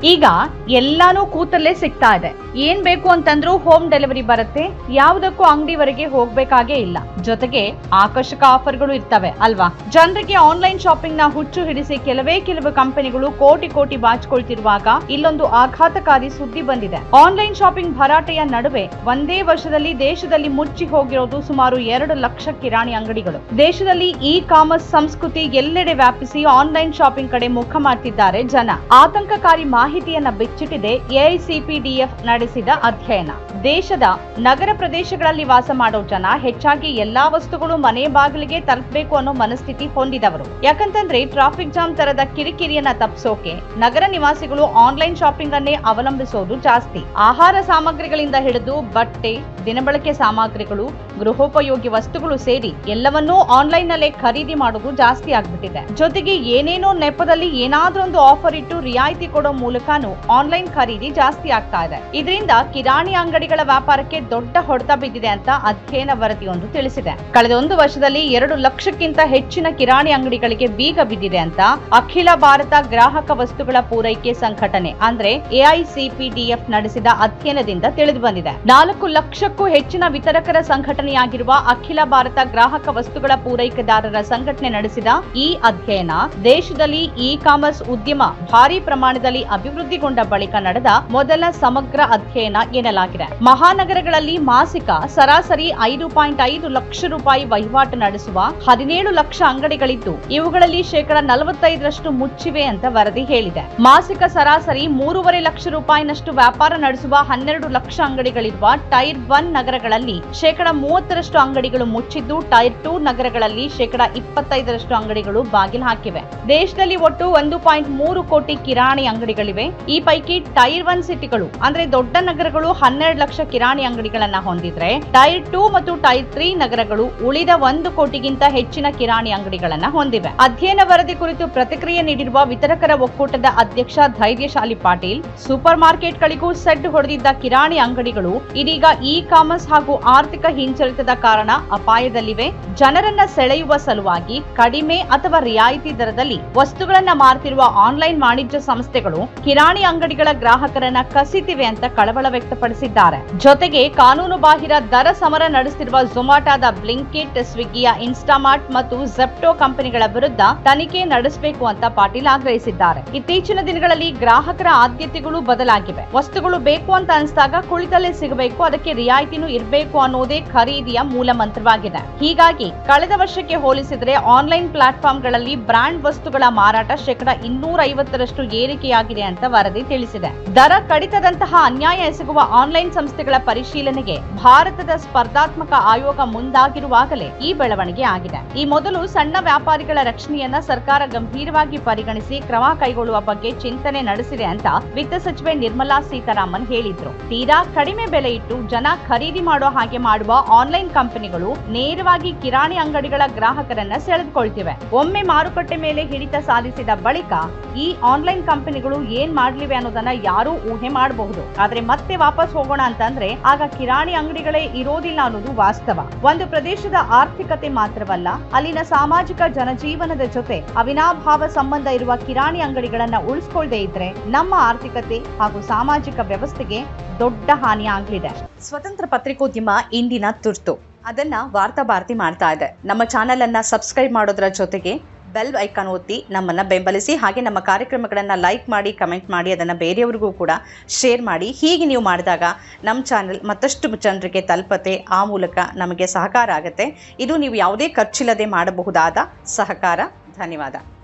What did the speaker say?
ಈಗ ಎಲ್ಲಾನು ಕೂತಲ್ಲೇ ಸಿಗ್ತಾ ಇದೆ ಏನ್ ಬೇಕು ಅಂತಂದ್ರೂ ಹೋಮ್ ಡೆಲಿವರಿ ಬರುತ್ತೆ ಯಾವುದಕ್ಕೂ ಅಂಗಡಿವರೆಗೆ ಹೋಗ್ಬೇಕಾಗೇ ಇಲ್ಲ ಜೊತೆಗೆ ಆಕರ್ಷಕ ಆಫರ್ಗಳು ಇರ್ತವೆ ಅಲ್ವಾ ಜನರಿಗೆ ಆನ್ಲೈನ್ ಶಾಪಿಂಗ್ ನ ಹುಚ್ಚು ಹಿಡಿಸಿ ಕೆಲವೇ ಕೆಲವು ಕಂಪನಿಗಳು ಕೋಟಿ ಕೋಟಿ ಬಾಚಿಕೊಳ್ತಿರುವಾಗ ಇಲ್ಲೊಂದು ಆಘಾತಕಾರಿ ಸುದ್ದಿ ಬಂದಿದೆ ಆನ್ಲೈನ್ ಶಾಪಿಂಗ್ ಭರಾಟೆಯ ನಡುವೆ ಒಂದೇ ವರ್ಷದಲ್ಲಿ ದೇಶದಲ್ಲಿ ಮುಚ್ಚಿ ಹೋಗಿರೋದು ಸುಮಾರು ಎರಡು ಲಕ್ಷ ಕಿರಾಣಿ ಅಂಗಡಿಗಳು ದೇಶದಲ್ಲಿ ಇ ಕಾಮರ್ಸ್ ಸಂಸ್ಕೃತಿ ಎಲ್ಲೆಡೆ ವ್ಯಾಪಿಸಿ ಆನ್ಲೈನ್ ಶಾಪಿಂಗ್ ಕಡೆ ಮುಖ ಮಾಡ್ತಿದ್ದಾರೆ ಜನ ಆತಂಕಕಾರಿ ಮಾಹಿತಿಯನ್ನ ಬಿಚ್ಚಿಟ್ಟಿದೆ ಎಐಸಿಪಿಡಿಎಫ್ ನಡೆಸಿದ ಅಧ್ಯಯನ ದೇಶದ ನಗರ ಪ್ರದೇಶಗಳಲ್ಲಿ ವಾಸ ಮಾಡೋ ಜನ ಹೆಚ್ಚಾಗಿ ಎಲ್ಲಾ ವಸ್ತುಗಳು ಮನೆ ಬಾಗಿಲಿಗೆ ತಲುಪಬೇಕು ಅನ್ನೋ ಮನಸ್ಥಿತಿ ಹೊಂದಿದವರು ಯಾಕಂತಂದ್ರೆ ಟ್ರಾಫಿಕ್ ಜಾಮ್ ತರದ ಕಿರಿಕಿರಿಯನ್ನ ತಪ್ಪಿಸೋಕೆ ನಗರ ನಿವಾಸಿಗಳು ಆನ್ಲೈನ್ ಶಾಪಿಂಗ್ ಅನ್ನೇ ಅವಲಂಬಿಸೋದು ಜಾಸ್ತಿ ಆಹಾರ ಸಾಮಗ್ರಿಗಳಿಂದ ಹಿಡಿದು ಬಟ್ಟೆ ದಿನಬಳಕೆ ಸಾಮಗ್ರಿಗಳು ಗೃಹೋಪಯೋಗಿ ವಸ್ತುಗಳು ಸೇರಿ ಎಲ್ಲವನ್ನೂ ಆನ್ಲೈನ್ ನಲ್ಲೇ ಖರೀದಿ ಮಾಡೋದು ಜಾಸ್ತಿ ಆಗ್ಬಿಟ್ಟಿದೆ ಜೊತೆಗೆ ಏನೇನೋ ನೆಪದಲ್ಲಿ ಏನಾದ್ರೊಂದು ಆಫರ್ ಇಟ್ಟು ರಿಯಾಯಿತಿ ಕೊಡೋ ಮೂಲಕನೂ ಆನ್ಲೈನ್ ಖರೀದಿ ಜಾಸ್ತಿ ಆಗ್ತಾ ಇದೆ ಇದರಿಂದ ಕಿರಾಣಿ ಅಂಗಡಿಗಳ ವ್ಯಾಪಾರಕ್ಕೆ ದೊಡ್ಡ ಹೊಡೆತ ಬಿದ್ದಿದೆ ಅಂತ ಅಧ್ಯಯನ ವರದಿಯೊಂದು ತಿಳಿಸಿದೆ ಕಳೆದ ಒಂದು ವರ್ಷದಲ್ಲಿ ಎರಡು ಲಕ್ಷಕ್ಕಿಂತ ಹೆಚ್ಚಿನ ಕಿರಾಣಿ ಅಂಗಡಿಗಳಿಗೆ ಬೀಗ ಬಿದ್ದಿದೆ ಅಂತ ಅಖಿಲ ಭಾರತ ಗ್ರಾಹಕ ವಸ್ತುಗಳ ಪೂರೈಕೆ ಸಂಘಟನೆ ಅಂದ್ರೆ ಎಐಸಿಪಿಡಿಎಫ್ ನಡೆಸಿದ ಅಧ್ಯಯನದಿಂದ ತಿಳಿದು ಬಂದಿದೆ ನಾಲ್ಕು ಲಕ್ಷಕ್ಕೂ ಹೆಚ್ಚಿನ ವಿತರಕರ ಸಂಘಟನೆಯಾಗಿರುವ ಅಖಿಲ ಭಾರತ ಗ್ರಾಹಕ ವಸ್ತುಗಳ ಪೂರೈಕೆದಾರರ ಸಂಘಟನೆ ನಡೆಸಿದ ಈ ಅಧ್ಯಯನ ದೇಶದಲ್ಲಿ ಇ ಕಾಮರ್ಸ್ ಉದ್ಯಮ ಭಾರಿ ಪ್ರಮಾಣದಲ್ಲಿ ಅಭಿವೃದ್ಧಿಗೊಂಡ ಬಳಿಕ ನಡೆದ ಮೊದಲ ಸಮಗ್ರ ಅಧ್ಯಯನ ಎನ್ನಲಾಗಿದೆ ಮಹಾನಗರಗಳಲ್ಲಿ ಮಾಸಿಕ ಸರಾಸರಿ ಐದು ಪಾಯಿಂಟ್ ಐದು ಲಕ್ಷ ರೂಪಾಯಿ ವಹಿವಾಟು ನಡೆಸುವ ಹದಿನೇಳು ಲಕ್ಷ ಅಂಗಡಿಗಳಿದ್ದು ಇವುಗಳಲ್ಲಿ ಶೇಕಡ ನಲವತ್ತೈದರಷ್ಟು ಮುಚ್ಚಿವೆ ಅಂತ ವರದಿ ಹೇಳಿದೆ ಮಾಸಿಕ ಸರಾಸರಿ ಮೂರುವರೆ ಲಕ್ಷ ರೂಪಾಯಿನಷ್ಟು ವ್ಯಾಪಾರ ನಡೆಸುವ ಹನ್ನೆರಡು ಲಕ್ಷ ಅಂಗಡಿಗಳಿರುವ ಟೈರ್ ಒನ್ ನಗರಗಳಲ್ಲಿ ಶೇಕಡ ಮೂವತ್ತರಷ್ಟು ಅಂಗಡಿಗಳು ಮುಚ್ಚಿದ್ದು ಟೈರ್ ಟೂ ನಗರಗಳಲ್ಲಿ ಶೇಕಡ ಇಪ್ಪತ್ತೈದರಷ್ಟು ಅಂಗಡಿಗಳು ಬಾಗಿಲು ಹಾಕಿವೆ ದೇಶದಲ್ಲಿ ಒಟ್ಟು ಒಂದು ಪಾಯಿಂಟ್ ಮೂರು ಕೋಟಿ ಕಿರಾಣಿ ಅಂಗಡಿಗಳಿವೆ ಈ ಪೈಕಿ ಟೈರ್ ಒನ್ ಸಿಟಿಗಳು ಅಂದ್ರೆ ದೊಡ್ಡ ನಗರಗಳು ಹನ್ನೆರಡು ಲಕ್ಷ ಕಿರಾಣಿ ಅಂಗಡಿಗಳನ್ನ ಹೊಂದಿದ್ರೆ ಟೈರ್ ಟೂ ಮತ್ತು ಟೈರ್ ತ್ರೀ ನಗರಗಳು ಉಳಿದ ಒಂದು ಕೋಟಿಗಿಂತ ಹೆಚ್ಚಿನ ಕಿರಾಣಿ ಅಂಗಡಿಗಳನ್ನ ಹೊಂದಿವೆ ಅಧ್ಯಯನ ವರದಿ ಕುರಿತು ಪ್ರತಿಕ್ರಿಯೆ ನೀಡಿರುವ ವಿತರಕರ ಒಕ್ಕೂಟದ ಅಧ್ಯಕ್ಷ ಧೈರ್ಯಶಾಲಿ ಪಾಟೀಲ್ ಸೂಪರ್ ಮಾರ್ಕೆಟ್ಗಳಿಗೂ ಸೆಡ್ ಹೊಡೆದಿದ್ದ ಕಿರಾಣಿ ಅಂಗಡಿಗಳು ಇದೀಗ ಇ ಕಾಮರ್ಸ್ ಹಾಗೂ ಆರ್ಥಿಕ ಹಿಂಜರಿತದ ಕಾರಣ ಅಪಾಯದಲ್ಲಿವೆ ಜನರನ್ನ ಸೆಳೆಯುವ ಸಲುವಾಗಿ ಕಡಿಮೆ ಅಥವಾ ರಿಯಾಯಿತಿ ದರದಲ್ಲಿ ವಸ್ತುಗಳನ್ನ ಮಾರ್ತಿರುವ ಆನ್ಲೈನ್ ವಾಣಿಜ್ಯ ಸಂಸ್ಥೆಗಳು ಕಿರಾಣಿ ಅಂಗಡಿಗಳ ಗ್ರಾಹಕರನ್ನ ಕಸಿತಿವೆ ಅಂತ ಕಳವಳ ವ್ಯಕ್ತಪಡಿಸಿದ್ದಾರೆ ಜೊತೆಗೆ ಕಾನೂನು ಬಾಹಿರ ದರ ಸಮರ ನಡೆಸುತ್ತಿರುವ ಝೊಮಾಟೋದ ಬ್ಲಿಂಕಿಟ್ ಸ್ವಿಗ್ಗಿಯ ಇನ್ಸ್ಟಾಮಾರ್ಟ್ ಮತ್ತು ಜೆಪ್ಟೋ ಕಂಪನಿಗಳ ವಿರುದ್ಧ ತನಿಖೆ ನಡೆಸಬೇಕು ಅಂತ ಪಾಟೀಲ್ ಆಗ್ರಹಿಸಿದ್ದಾರೆ ಇತ್ತೀಚಿನ ದಿನಗಳಲ್ಲಿ ಗ್ರಾಹಕರ ಆದ್ಯತೆಗಳು ಬದಲಾಗಿವೆ ವಸ್ತುಗಳು ಬೇಕು ಅಂತ ಅನಿಸಿದಾಗ ಕುಳಿತಲ್ಲೇ ಸಿಗಬೇಕು ಅದಕ್ಕೆ ರಿಯಾಯಿತಿನೂ ಇರಬೇಕು ಅನ್ನೋದೇ ಖರೀದಿಯ ಮೂಲ ಮಂತ್ರವಾಗಿದೆ ಹೀಗಾಗಿ ಕಳೆದ ವರ್ಷಕ್ಕೆ ಹೋಲಿಸಿದರೆ ಆನ್ಲೈನ್ ಪ್ಲಾಟ್ಫಾರ್ಮ್ಗಳಲ್ಲಿ ಬ್ರಾಂಡ್ ವಸ್ತುಗಳ ಮಾರಾಟ ಶೇಕಡ ಇನ್ನೂರ ಐವತ್ತರಷ್ಟು ಏರಿಕೆಯಾಗಿದೆ ಅಂತ ವರದಿ ತಿಳಿಸಿದೆ ದರ ಕಡಿತದಂತಹ ಅನ್ಯಾಯ ಎಸಗುವ ಆನ್ಲೈನ್ ಸಂಸ್ಥೆಗಳ ಪರಿಶೀಲನೆಗೆ ಭಾರತದ ಸ್ಪರ್ಧಾತ್ಮಕ ಆಯೋಗ ಮುಂದಾಗಿರುವಾಗಲೇ ಈ ಬೆಳವಣಿಗೆ ಆಗಿದೆ ಈ ಮೊದಲು ಸಣ್ಣ ವ್ಯಾಪಾರಿಗಳ ರಕ್ಷಣೆಯನ್ನ ಸರ್ಕಾರ ಗಂಭೀರವಾಗಿ ಪರಿಗಣಿಸಿ ಕ್ರಮ ಕೈಗೊಳ್ಳುವ ಬಗ್ಗೆ ಚಿಂತನೆ ನಡೆಸಿದೆ ಅಂತ ವಿತ್ತ ಸಚಿವೆ ನಿರ್ಮಲಾ ಸೀತಾರಾಮನ್ ಹೇಳಿದ್ರು ತೀರಾ ಕಡಿಮೆ ಬೆಲೆ ಇಟ್ಟು ಜನ ಖರೀದಿ ಮಾಡೋ ಹಾಗೆ ಮಾಡುವ ಆನ್ಲೈನ್ ಕಂಪನಿಗಳು ನೇರವಾಗಿ ಕಿರಾಣಿ ಅಂಗಡಿಗಳ ಗ್ರಾಹಕರನ್ನ ಸೆಳೆದುಕೊಳ್ತಿವೆ ಒಮ್ಮೆ ಮಾರುಕಟ್ಟೆ ಮೇಲೆ ಹಿಡಿತ ಸಾಧಿಸಿದ ಬಳಿಕ ಈ ಆನ್ಲೈನ್ ಕಂಪನಿಗಳು ಏನ್ ಮಾಡ್ಲಿವೆ ಅನ್ನೋದನ್ನ ಯಾರೂ ಊಹೆ ಮಾಡಬಹುದು ಆದ್ರೆ ಮತ್ತೆ ವಾಪಸ್ ಹೋಗೋಣ ಅಂತಂದ್ರೆ ಆಗ ಕಿರಾಣಿ ಅಂಗಡಿಗಳೇ ಇರೋದಿಲ್ಲ ಅನ್ನೋದು ವಾಸ್ತವ ಒಂದು ಪ್ರದೇಶದ ಆರ್ಥಿಕತೆ ಮಾತ್ರವಲ್ಲ ಅಲ್ಲಿನ ಸಾಮಾಜಿಕ ಜನಜೀವನದ ಜೊತೆ ಅವಿನಾಭಾವ ಸಂಬಂಧ ಇರುವ ಕಿರಾಣಿ ಅಂಗಡಿಗಳನ್ನ ಉಳಿಸ್ಕೊಳ್ದೇ ಇದ್ರೆ ನಮ್ಮ ಆರ್ಥಿಕತೆ ಹಾಗೂ ಸಾಮಾಜಿಕ ವ್ಯವಸ್ಥೆಗೆ ದೊಡ್ಡ ಹಾನಿ ಆಗ್ಲಿದೆ ಸ್ವತಂತ್ರ ಪತ್ರಿಕೋದ್ಯಮ ಇಂದಿನ ತುರ್ತು ಅದನ್ನ ವಾರ್ತಾ ಭಾರತಿ ಮಾಡ್ತಾ ಇದೆ ನಮ್ಮ ಚಾನೆಲ್ ಅನ್ನ ಸಬ್ಸ್ಕ್ರೈಬ್ ಮಾಡೋದ್ರ ಜೊತೆಗೆ ಬೆಲ್ ಐಕಾನ್ ಒತ್ತಿ ನಮ್ಮನ್ನ ಬೆಂಬಲಿಸಿ ಹಾಗೆ ನಮ್ಮ ಕಾರ್ಯಕ್ರಮಗಳನ್ನು ಲೈಕ್ ಮಾಡಿ ಕಮೆಂಟ್ ಮಾಡಿ ಅದನ್ನು ಬೇರೆಯವ್ರಿಗೂ ಕೂಡ ಶೇರ್ ಮಾಡಿ ಹೀಗೆ ನೀವು ಮಾಡಿದಾಗ ನಮ್ಮ ಚಾನೆಲ್ ಮತ್ತಷ್ಟು ಜನರಿಗೆ ತಲುಪತ್ತೆ ಆ ಮೂಲಕ ನಮಗೆ ಸಹಕಾರ ಆಗುತ್ತೆ ಇದು ನೀವು ಯಾವುದೇ ಖರ್ಚಿಲ್ಲದೆ ಮಾಡಬಹುದಾದ ಸಹಕಾರ ಧನ್ಯವಾದ